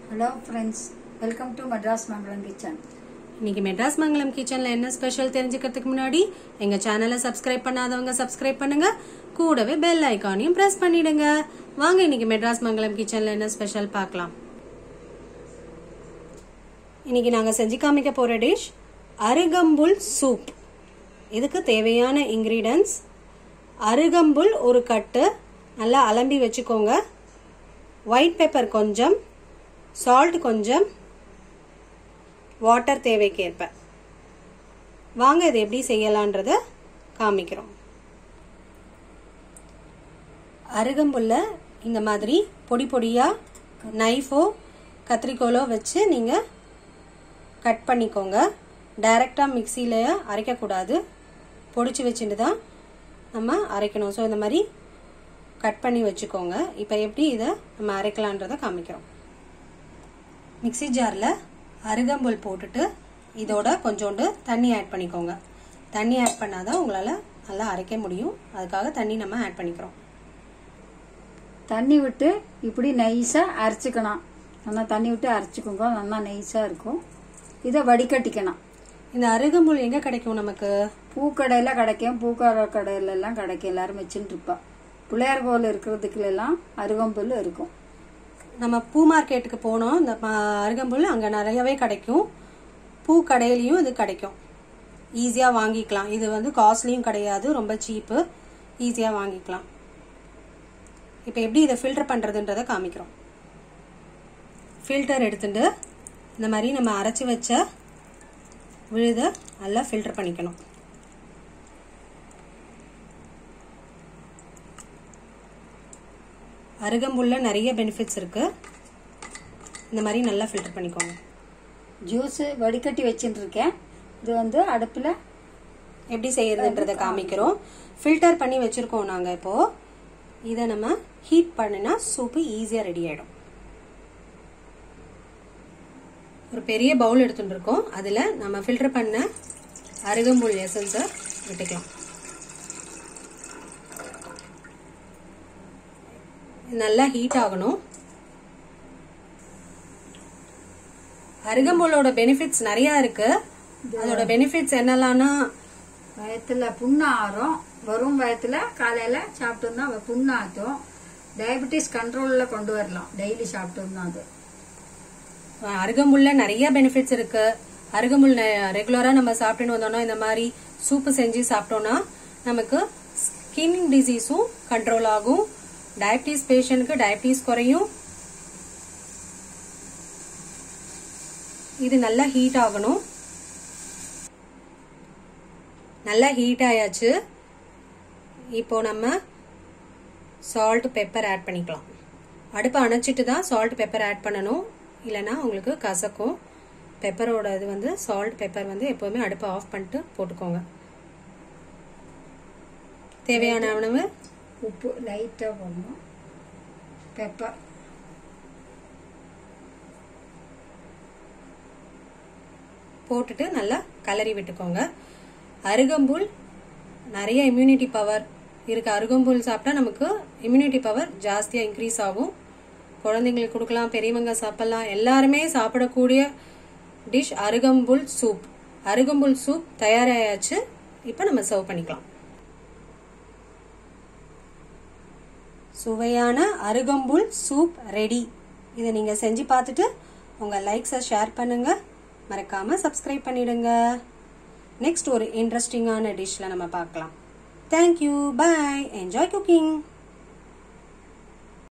hello friends welcome to Madras Mangalam kitchen இன்னைக்கு மெட்ராஸ் மங்கலம் கிச்சன்ல என்ன ஸ்பெஷல் தெரிஞ்சுக்கிறதுக்கு முன்னாடி எங்க சேனலை சப்ஸ்கிரைப் பண்ணாதவங்க சப்ஸ்கிரைப் பண்ணுங்க கூடவே பெல் ஐகானையும் பிரஸ் பண்ணிடுங்க வாங்க இன்னைக்கு மெட்ராஸ் மங்கலம் கிச்சன்ல என்ன ஸ்பெஷல் பார்க்கலாம் இன்னைக்கு நாங்க செஞ்சு காமிக்க போற டிஷ் அருகம்புல் சூப் இதுக்கு தேவையான இன்கிரீடியன்ஸ் அருகம்புல் ஒரு கட்டு நல்லா அலம்பி வச்சுக்கோங்க ஒயிட் பெப்பர் கொஞ்சம் சால்ட் கொஞ்சம் வாட்டர் தேவைக்கேற்ப வாங்க இது எப்படி செய்யலான்றத காமிக்கிறோம் அருகம்புல்ல இந்த மாதிரி பொடி பொடியா நைஃபோ கத்திரிக்கோலோ வச்சு நீங்க கட் பண்ணிக்கோங்க டைரெக்டாக மிக்சியில் அரைக்கக்கூடாது பொடிச்சு வச்சுட்டு தான் நம்ம அரைக்கணும் ஸோ இந்த மாதிரி கட் பண்ணி வச்சுக்கோங்க இப்போ எப்படி இதை நம்ம அரைக்கலான்றதை காமிக்கிறோம் மிக்சி ஜாரில் அருகம்புல் போட்டுட்டு இதோட கொஞ்சோண்டு தண்ணி ஆட் பண்ணிக்கோங்க தண்ணி ஆட் பண்ணாதான் உங்களால் நல்லா அரைக்க முடியும் அதுக்காக தண்ணி நம்ம ஆட் பண்ணிக்கிறோம் தண்ணி விட்டு இப்படி நைஸாக அரைச்சிக்கணும் நல்லா தண்ணி விட்டு அரைச்சிக்கோங்க நல்லா நைஸாக இருக்கும் இதை வடிகட்டிக்கணும் இந்த அருகம்புல் எங்கே கிடைக்கும் நமக்கு பூக்கடையில் கிடைக்கும் பூக்கார கடையில எல்லாம் கிடைக்கும் எல்லாரும் வச்சுட்டு இருப்பா பிள்ளையார் கோவில் இருக்கிறதுக்குலாம் அருகம்புல் இருக்கும் நம்ம பூ மார்க்கெட்டுக்கு போனோம் இந்த ம- அருகம்புல் அங்கே நிறையவே கிடைக்கும் பூ கடையிலையும் இது கிடைக்கும் ஈஸியாக வாங்கிக்கலாம் இது வந்து காஸ்ட்லியும் கிடையாது ரொம்ப சீப்பு ஈஸியாக வாங்கிக்கலாம் இப்போ எப்படி இதை ஃபில்டர் பண்ணுறதுன்றதை காமிக்கிறோம் ஃபில்டர் எடுத்துட்டு இந்த மாதிரி நம்ம அரைச்சி வச்ச விழுதை நல்லா ஃபில்டர் பண்ணிக்கணும் அருகம்புல்ல நிறைய பெனிஃபிட்ஸ் இருக்கு இந்த மாதிரி நல்லா ஃபில்டர் பண்ணிக்கோங்க ஜூஸு வடிகட்டி வச்சுட்டு இருக்கேன் இது வந்து அடுப்பில் எப்படி செய்யறதுன்றத காமிக்கிறோம் ஃபில்டர் பண்ணி வச்சிருக்கோம் நாங்க இப்போ இதை நம்ம ஹீட் பண்ணினா சூப்பு ஈஸியா ரெடி ஆயிடும் ஒரு பெரிய பவுல் எடுத்துட்டு இருக்கோம் அதுல நம்ம ஃபில்டர் பண்ண அருகம்புல் எசன்ஸை விட்டுக்கலாம் நல்லா ஹீட் ஆகணும் அருகம்புல்லோட பெனிஃபிட்ஸ் நிறைய இருக்கு அதோட பெனிஃபிட்ஸ் என்னெல்லாம்னா வயத்துல புண்ணு ஆறும் வரும் வயத்துல காலையில சாப்பிட்டோம்னா புண்ணு ஆற்றும் டயபெட்டிஸ் கண்ட்ரோல்ல கொண்டு வரலாம் டெய்லி சாப்பிட்டோம்னா அது அருகம்புல்ல நிறைய பெனிஃபிட்ஸ் இருக்கு அருகம்புல் ரெகுலரா நம்ம சாப்பிட்டுன்னு வந்தோம்னா இந்த மாதிரி சூப்பு செஞ்சு சாப்பிட்டோம்னா நமக்கு ஸ்கின் டிசீஸும் கண்ட்ரோல் ஆகும் டயபிட்டிஸ் பேஷண்ட்க்கு டயபிட்டிஸ் குறையும் இது நல்லா ஹீட் ஆகணும் நல்லா ஹீட் ஆயாச்சு இப்போ நம்ம சால்ட் பெப்பர் ஆட் பண்ணிக்கலாம் அடுப்பை அணைச்சிட்டு தான் சால்ட் பெப்பர் ஆட் பண்ணணும் இல்லைன்னா உங்களுக்கு கசக்கும் பெப்பரோட இது வந்து சால்ட் பெப்பர் வந்து எப்போவுமே அடுப்பை ஆஃப் பண்ணிட்டு போட்டுக்கோங்க தேவையான உணவு உப்பு லைட்டா போடணும் பெப்பர் போட்டுட்டு நல்லா கலரி விட்டுக்கோங்க அருகம்புல் நிறைய இம்யூனிட்டி பவர் இருக்கு அருகம்புல் சாப்பிட்டா நமக்கு இம்யூனிட்டி பவர் ஜாஸ்தியாக இன்க்ரீஸ் ஆகும் குழந்தைங்களுக்கு கொடுக்கலாம் பெரியவங்க சாப்பிடலாம் எல்லாருமே சாப்பிடக்கூடிய டிஷ் அருகம்புல் சூப் அருகம்புல் சூப் தயாராயாச்சு இப்போ நம்ம சர்வ் பண்ணிக்கலாம் சுவையான அருகம்புல் சூப் ரெடி இதை நீங்கள் செஞ்சு பார்த்துட்டு உங்கள் லைக்ஸை ஷேர் பண்ணுங்க மறக்காம சப்ஸ்கிரைப் பண்ணிடுங்க நெக்ஸ்ட் ஒரு இன்ட்ரெஸ்டிங்கான டிஷ்ல நம்ம பார்க்கலாம் தேங்க்யூ பை என்ஜாய் குக்கிங்